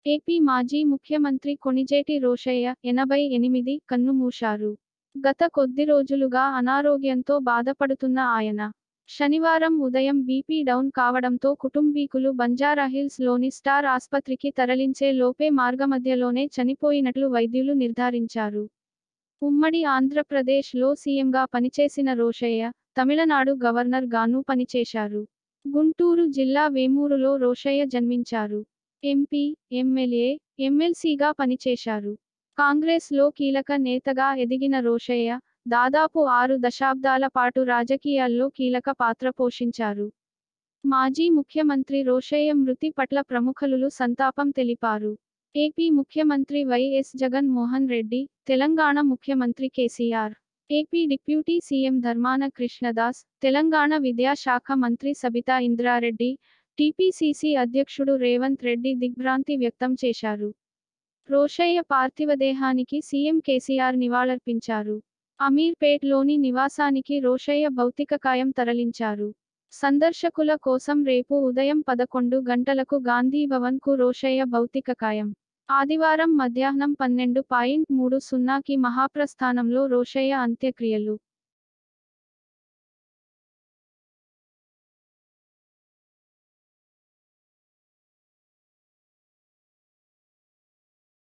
AP మాజీ ముఖ్యమంత్రి కొణిజేటి రోశయ్య ఎనభై ఎనిమిది కన్నుమూశారు గత కొద్ది రోజులుగా అనారోగ్యంతో బాధపడుతున్న ఆయన శనివారం ఉదయం బీపీ డౌన్ కావడంతో కుటుంబీకులు బంజారాహిల్స్ లోని స్టార్ ఆస్పత్రికి తరలించే లోపే మార్గమధ్యలోనే చనిపోయినట్లు వైద్యులు నిర్ధారించారు ఉమ్మడి ఆంధ్రప్రదేశ్ లో సీఎంగా పనిచేసిన రోశయ్య తమిళనాడు గవర్నర్ గాను పనిచేశారు గుంటూరు జిల్లా వేమూరులో రోశయ్య జన్మించారు ఎంపీ ఎమ్మెల్యే ఎమ్మెల్సీగా పనిచేశారు కాంగ్రెస్ లో కీలక నేతగా ఎదిగిన రోశయ్య దాదాపు ఆరు దశాబ్దాల పాటు రాజకీయాల్లో కీలక పాత్ర పోషించారు మాజీ ముఖ్యమంత్రి రోశయ్య మృతి పట్ల ప్రముఖులు సంతాపం తెలిపారు ఏపీ ముఖ్యమంత్రి వైఎస్ జగన్ మోహన్ రెడ్డి తెలంగాణ ముఖ్యమంత్రి KCR AP deputy CM Dharmana Krishnadas Telangana విద్యాశాఖ మంత్రి సబితా ఇంద్రారెడ్డి టీపీసీసీ అధ్యక్షుడు రేవంత్ రెడ్డి దిగ్భ్రాంతి వ్యక్తం చేశారు రోషయ్య పార్థివదేహానికి సీఎం కేసీఆర్ నివాళులర్పించారు అమీర్పేట్లోని నివాసానికి రోషయ్య భౌతికకాయం తరలించారు సందర్శకుల కోసం రేపు ఉదయం పదకొండు గంటలకు గాంధీభవన్ కు రోషయ్య భౌతికకాయం ఆదివారం మధ్యాహ్నం పన్నెండు పాయింట్ మూడు సున్నాకి మహాప్రస్థానంలో రోషయ్య అంత్యక్రియలు